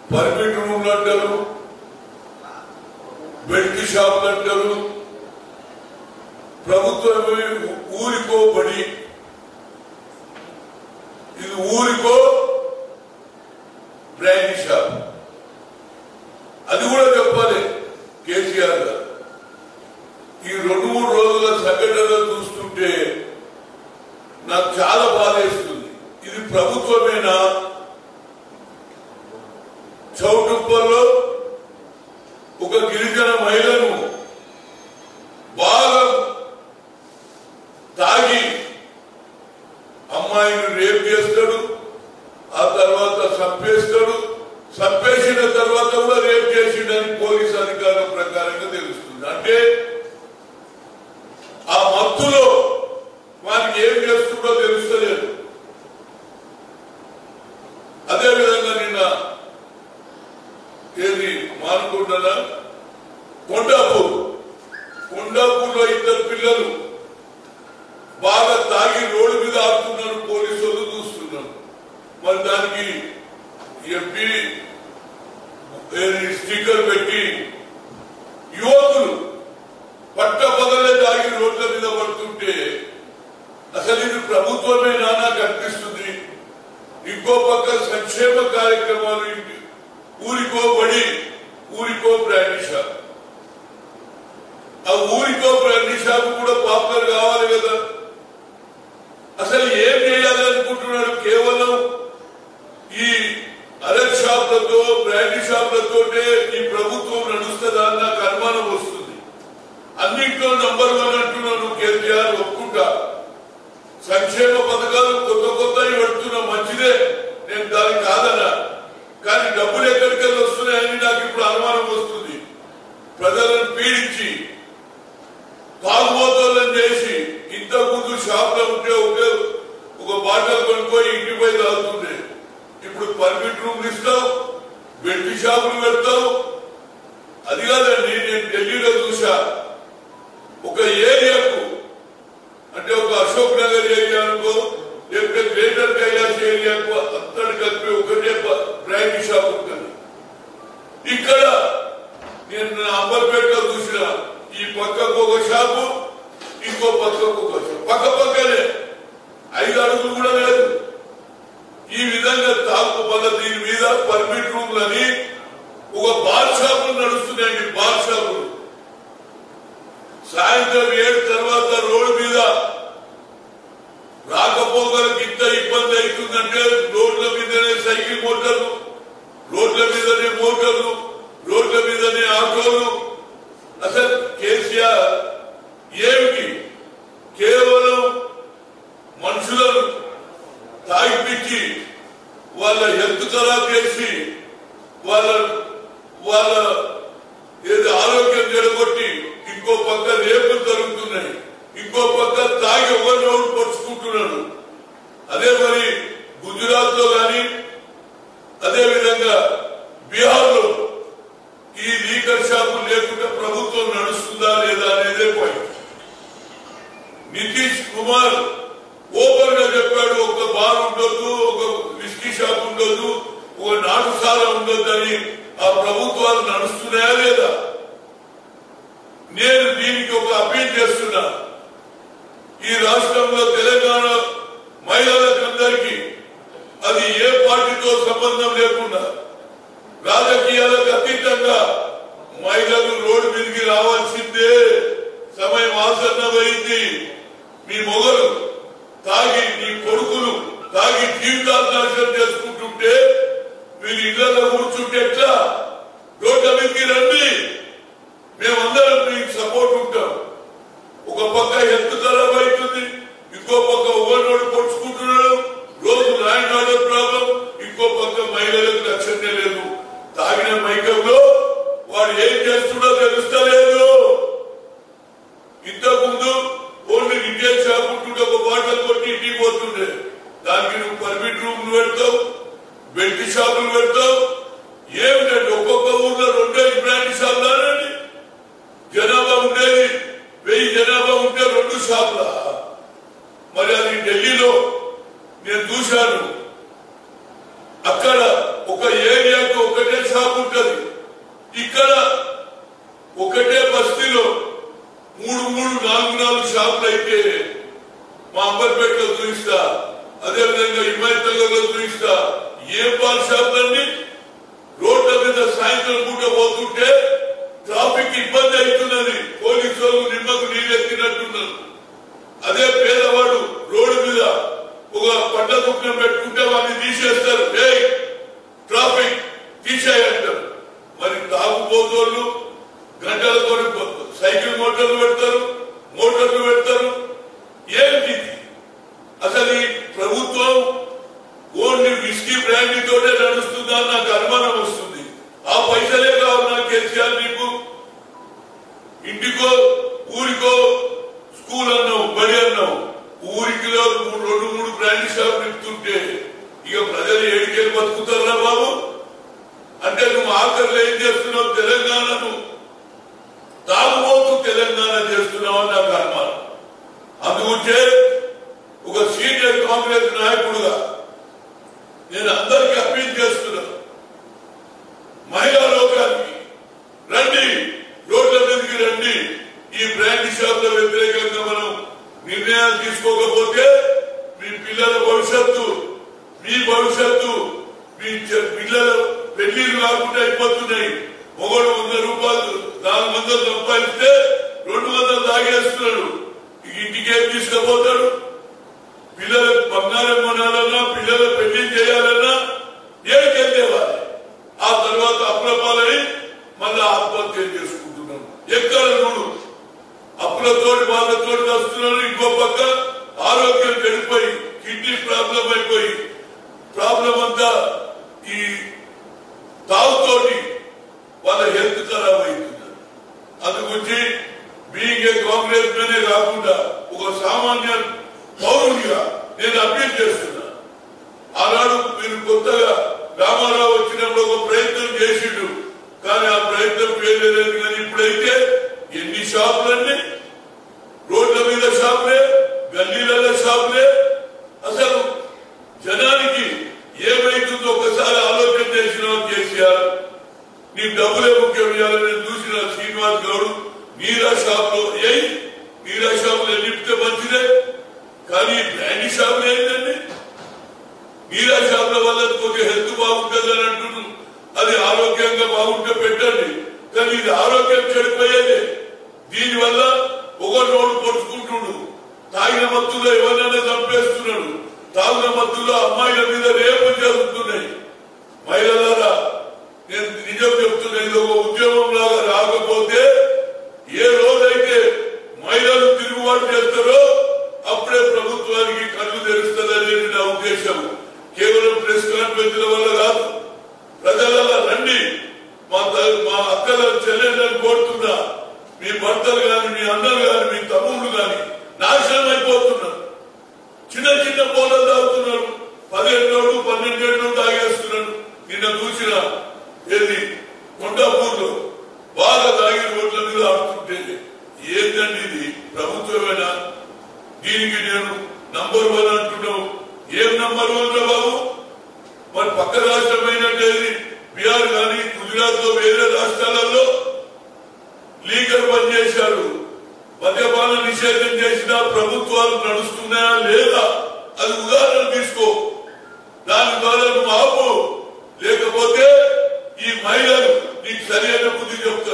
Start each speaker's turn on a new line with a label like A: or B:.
A: Permit రూమ్లు అంటారు belt షాపులు అంటారు ప్రభుత్వమే ఊరికో బడి ఇది ఊరికో బ్రాండ్ షాప్ అది కూడా చెప్పాలి కేసీఆర్ గారు ఈ రెండు మూడు రోజుల సంఘటనలు చూస్తుంటే నాకు చాలా బాధేస్తుంది ఇది ప్రభుత్వమేనా చౌటుప్పల్లో ఒక గిరిజన మహిళను బాగా తాగి అమ్మాయిని రేప్ చేస్తాడు ఆ తర్వాత చంపేస్తాడు చంపేసిన తర్వాత కూడా రేప్ చేసిండని పోలీస్ అధికారుల ప్రకారంగా తెలుస్తుంది అంటే ఆ మత్తులో వారికి ఏం చేస్తుండో తెలుస్తలేదు అదేవిధంగా నిన్న ఏది మానుకుంటున్నా కొండాపూర్ కొండాపూర్లో ఇద్దరు పిల్లలు బాగా తాగి రోడ్డు మీద ఆడుతున్నారు పోలీసు వాళ్ళు చూస్తున్నారు మరి దానికి ఎంపీ స్టిక్కర్ పెట్టి యువకులు పట్ట పగలే తాగి రోడ్ల మీద పడుతుంటే అసలు ఇది ప్రభుత్వమేనా నాకు అనిపిస్తుంది ఇంకో పక్క సంక్షేమ కార్యక్రమాలు ఇంటి- ఊరికో బడి ఊరికో బ్రాండ్ షాప్ ఆ ఊరికో బ్రాండ్ షాప్ కూడా పాపులర్ కావాలి కదా అసలు ఏం చేయాలనుకుంటున్నాడు కేవలం ఈ అరెక్ షాపులతో బ్రాండ్ షాపులతోటే ఈ ప్రభుత్వం నడుస్తుందా అని నాకు అనుమానం వస్తుంది అన్నింటిలో నంబర్ వన్ అంటున్నాను కేసీఆర్ ఒప్పుకుంటా సంక్షేమ పథకాలు కొత్త కొత్తవి పెడుతున్నా మంచిదే నేను దానికి కాదనా కానీ డబ్బులు ఎక్కడికెళ్ళి వస్తున్నాయని నాకు ఇప్పుడు అనుమానం వస్తుంది ప్రజలను పీడించి తాగుబోతులను చేసి ఇంతకు ముందు షాప్ లో ఉంటే ఒకే ఒక బాటలు కొనుక్కొని ఇంటి పోయి తాగుతుండే ఇప్పుడు పర్మిట్ రూమ్ ఇస్తావు బెట్టి షాపులు పెడతావు అది కాదండి నేను ఢిల్లీలో చూసా ఒక ఏరియాకు అంటే ఒక అశోక్ నగర్ ఏరియా అనుకో లేకపోతే గ్రేటర్ కైలాస్ ఏరియాకు అంతటి కలిపి ఒకటే బ్రాండ్ షాప్ ఉంటుంది ఇక్కడ నేను నా అంబర్పేటలో చూసిన ఈ పక్కకు ఒక షాపు ఇంకో పక్కకు ఒక షాపు పక్క పక్కనే ఐదు అడుగులు కూడా లేదు ఈ విధంగా తాకు వల్ల దీని మీద పర్మిట్ రూమ్లని ఒక బార్ షాపులు నడుస్తున్నాయండి బార్ షాపులు సాయంత్రం ఏడు తర్వాత రోడ్డు మీద రాకపోకలకు ఇంత ఇబ్బంది అవుతుందంటే రోడ్ల మీదనే సైకిల్ మోటార్లు రోడ్ల మీదనే మోటార్లు రోడ్ల మీదనే ఆటోలు అసలు కేసీఆర్ ఏమిటి కేవలం మనుషులను తాగిపించి వాళ్ళ హెల్త్ ఖరాబ్ చేసి వాళ్ళ వాళ్ళ ఏదో ఆరోగ్యం జరగొట్టి ఇంకో పక్క రేపులు జరుగుతున్నాయి ఇంకో పక్క తాగి ఒకరిని ఒకరు పరుచుకుంటున్నాడు అదే మరి గుజరాత్ లో గాని అదే విధంగా బీహార్ లో ఈ లీగల్ షాపులు లేకుండా ప్రభుత్వం నడుస్తుందా లేదా అనేదే పాయింట్ నితీష్ కుమార్ ఓపెన్ గా చెప్పాడు ఒక బార్ ఉండొద్దు ఒక విస్కీ షాప్ ఉండొద్దు ఒక నాటుసార ఉండొద్దు అని ఆ ప్రభుత్వాలు నడుస్తున్నాయా లేదా నేను దీనికి ఒక అపీల్ చేస్తున్నా ఈ రాష్ట్రంలో తెలంగాణ మహిళలకందరికీ అది ఏ పార్టీతో సంబంధం లేకుండా రాజకీయాలకు అతీతంగా మహిళలు రోడ్డు మీదకి రావాల్సిందే సమయం ఆసన్నమైంది మీ మొగలు తాగి మీ కొడుకులు తాగి జీవితాలు నాశనం చేసుకుంటుంటే మీరు ఇళ్లలో కూర్చుంటే ఎట్లా రోడ్ల మీదకి రండి మేమందరం మీకు సపోర్ట్ ఉంటాం ఒక పక్క హెల్త్ ఖరాబ్ అవుతుంది ఇంకో పక్క ఓనోడు పొడుచుకుంటున్నాడు రోజు ల్యాండ్ ఆర్డర్ ప్రాబ్లం ఇంకో పక్క మహిళలకు రక్షణ లేదు తాగిన మైకంలో వాడు ఏం చేస్తుండో తెలుస్తలేదు ఇంతకు ముందు ఓన్లీ రిటైల్ షాప్ ఉంటుండే ఒక బాటలు కొట్టి ఇంటికి పోతుండే దానికి నువ్వు పర్మిట్ రూమ్ పెడతావు బెల్ట్ షాపులు పెడతావు ఏమిటండి ఒక్కొక్క ఊర్లో రెండే బ్రాండ్ షాపులు అనండి జనాభా ఉండేది వెయ్యి జనాభా ఉంటే రెండు షాపుల మరి అది ఢిల్లీలో నేను చూశాను అక్కడ ఒక ఏరియాకు ఒక ఒకటే షాప్ ఉంటది ఇక్కడ ఒకటే బస్తీలో మూడు మూడు నాలుగు నాలుగు షాపులు అయితే మా అంబర్పేటలో చూపిస్తా అదే విధంగా హిమాయతల్లో చూపిస్తా ఏ పాల్ షాపులన్నీ రోడ్ల మీద సాయంత్రం పూట పోతుంటే ట్రాఫిక్ ఇబ్బంది అవుతున్నది పోలీసు వాళ్ళు నిమ్మకు నీరెత్తినట్టున్నారు అదే పేదవాడు రోడ్డు మీద ఒక పంట దుఃఖం పెట్టుకుంటే వాడిని తీసేస్తారు ఏయ్ ట్రాఫిక్ తీసేయంటారు మరి తాగుబోతోళ్ళు గంటలతో సైకిల్ మోటార్లు పెడతారు మోటార్లు పెడతారు ఏంటి ఇది? అసలు ఈ ప్రభుత్వం ఓన్లీ విస్కీ బ్రాండీ తోటే నడుస్తుందా అని నాకు అనుమానం వస్తుంది ఆ పైసలే కావాలి నాకు కేసీఆర్ నీకు ఇంటికో ఊరికో స్కూల్ అన్నావు బడి అన్నావు ఊరికిలో మూడు- రెండు మూడు బ్రాండ్ షాప్ నింపుతుంటే ఇక ప్రజలు ఏడికెళ్ళి బతుకుతారా బాబు అంటే నువ్వు ఆఖరిలో ఏం చేస్తున్నావు తెలంగాణను తాగుబోతు తెలంగాణ చేస్తున్నావు అని నాకు అనుమానం అందుకుంటే ఒక సీనియర్ కాంగ్రెస్ నాయకుడుగా నేను అందరికీ అప్పీల్ చేస్తున్నా మహిళా లోకానికి రండి రోడ్ల మీదకి రండి ఈ బ్రాండ్ షాప్ల వ్యతిరేకంగా మనం నిర్ణయాలు తీసుకోకపోతే మీ పిల్లల భవిష్యత్తు మీ భవిష్యత్తు మీ చె- పిల్లల పెళ్లిళ్ళు కాకుండా అయిపోతున్నాయి మొగడు వంద రూపాయలు నాలుగు వందలు సంపాదిస్తే రెండు వందలు తాగేస్తున్నాడు ఇక ఇంటికేం తీసుకుపోతాడు పిల్లలకు బంగారం కొనాలన్నా పిల్లల పెళ్లి చేయాలన్నా ఏడికెళ్ళేవారు ఆ తర్వాత అప్రపాలై మళ్ళా ఆత్మహత్య చేసుకుంటున్నాం ఎక్కడ చూడు అప్పులతోటి బాధతోటి వస్తున్నారు ఇంకో పక్క ఆరోగ్యం చెడిపోయి కిడ్నీ ప్రాబ్లం అయిపోయి ప్రాబ్లం అంతా ఈ తాగుతోటి వాళ్ళ హెల్త్ ఖరాబ్ అవుతున్నారు అందుగురించి బీయింగ్ ఏ కాంగ్రెస్ మేనే కాకుండా ఒక సామాన్య పౌరునిగా నేను అప్పీల్ చేస్తున్నా ఆనాడు మీరు కొత్తగా రామారావు వచ్చినప్పుడు ఒక ప్రయత్నం చేసిండు కానీ ఆ ప్రయత్నం చేయలేదు కానీ ఇప్పుడైతే ఎన్ని షాపులన్నీ రోడ్ల మీద షాపులే గల్లీలలో షాపులే అసలు జనానికి ఏమైతుందో ఒకసారి ఆలోచన చేసిన కేసీఆర్ నీ డబ్బులే ముఖ్యం ఇవ్వాలని నేను చూసిన శ్రీనివాస్ గౌడ్ నీరా షాప్ లో ఏ నీరా షాప్ లో నింపితే మంచిదే కానీ బ్రాండీ షాప్ ఏంటండి నీరా షాప్ వల్ల కొంచెం హెల్త్ బాగుంటుంది అని అంటున్నారు అది ఆరోగ్యంగా బాగుంటే పెట్టండి కానీ ఇది ఆరోగ్యం చెడిపోయేది దీనివల్ల ఒక రోడ్డు పొడుచుకుంటుడు తాగిన మత్తులో ఎవరినైనా చంపేస్తున్నాడు తాగిన మత్తులో అమ్మాయిల మీద రేపు జరుగుతున్నాయి మహిళలారా నేను నిజం చెప్తున్నా ఇది ఒక ఉద్యమం లాగా రాకపోతే ఏ రోజైతే మహిళలు తిరుగుబాటు చేస్తారో అప్పుడే ప్రభుత్వానికి కళ్ళు తెరుస్తుందనేది నా ఉద్దేశం కేవలం ప్రెస్ కాన్ఫరెన్స్ల వల్ల కాదు ప్రజలలో రండి మా త- మా అక్కల చెల్లెళ్ళని కోరుతున్నా మీ భర్తలు గాని మీ అన్నలు గాని మీ తమ్ముళ్ళు గాని నాశనం అయిపోతున్నారు చిన్న చిన్న పోలలు తాగుతున్నారు పదిహేడు పన్నెండేళ్ళు తాగేస్తున్నాడు నిన్న చూసిన ఏది కొండాపూర్లో బాగా తాగి రోడ్ల మీద ఆడుతుంటే ఏంటండి ఇది ప్రభుత్వమేనా దీనికి నేను నంబర్ వన్ అంటున్నావు ఏం నంబర్ వన్ రా బాబు మరి పక్క రాష్ట్రమైనట్టేది బీహార్ కానీ గుజరాత్ లో వేరే రాష్ట్రాలలో లీగల్ పనిచేశారు మద్యపాన నిషేధం చేసిన ప్రభుత్వాలు నడుస్తున్నాయా లేదా అది ఉదాహరణ తీసుకో దాని ద్వారా నువ్వు ఆపు లేకపోతే ఈ మహిళలు నీకు సరైన బుద్ధి చెప్తారు